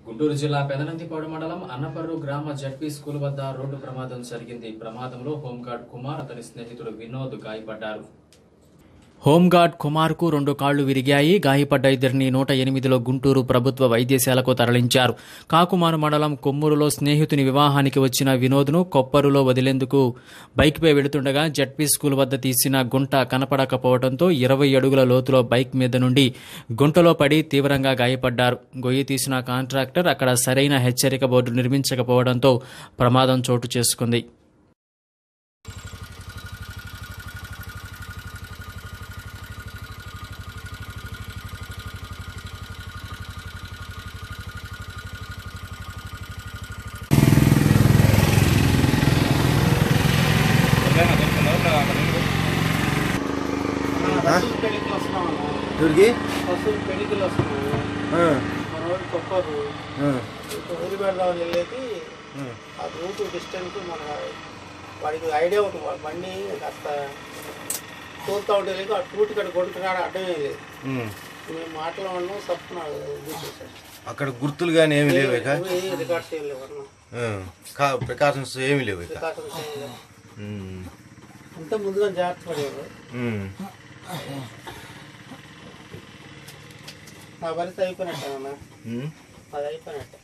గుంటూరు జిల్లా పెదనందిపాడు మండలం అన్నపర్రు గ్రామ జడ్పీ స్కూల్ వద్ద రోడ్డు ప్రమాదం జరిగింది ప్రమాదంలో హోంగార్డ్ కుమార్ అతని స్నేహితుడు వినోద్ గాయపడ్డారు హోంగార్డ్ కుమార్కు రెండు కాళ్లు విరిగాయి గాయపడ్డ ఇద్దరిని నూట ఎనిమిదిలో గుంటూరు ప్రభుత్వ వైద్యశాలకు తరలించారు కాకుమాను మండలం కొమ్మూరులో స్నేహితుని వివాహానికి వచ్చిన వినోద్ను కొప్పరులో వదిలేందుకు బైక్పై వెళుతుండగా జడ్పీ స్కూల్ వద్ద తీసిన గుంట కనపడకపోవడంతో ఇరవై అడుగుల లోతులో బైక్ మీద నుండి గుంటలో పడి తీవ్రంగా గాయపడ్డారు గొయ్యి తీసిన కాంట్రాక్టర్ అక్కడ సరైన హెచ్చరిక బోర్డు నిర్మించకపోవడంతో ప్రమాదం చోటు చేసుకుంది పశువుల పెళ్లికి వస్తున్నాం అన్న. ఎవరికి పశువుల పెళ్లికి వస్తున్నాము ఆ, మన రోడ్డు కొప్పరు ఆ, ఇప్పుడు వదిలిపెడదామని వెళ్ళేది ఆ రూట్ డిస్టెన్స్ మన వాడికి ఐడియా ఉంటుంది వాడి బండి కాస్త తోలుతా ఉంటే లేదు ఆ రూట్ ఇక్కడ కొడుకున్నాడు అడ్డమే లేదు ఉమ్. మేము మాట్లాడడం తప్పున్నాడు అక్కడ గుర్తులు కానీ ఏమి లేవు ఇక రికార్డ్స్ ఏం లేవు అన్న ఆ, కా- ప్రికాషన్స్ ఏమి లేవు ఇక రికార్డ్స్ ఏం లేవు ఉమ్, అంతా ముందుగా జాగ్రత్త పడేవారు ఉమ్. నా పరిస్థితి అయిపోయినట్టే అన్న ఉమ్. అది అయిపోయినట్టే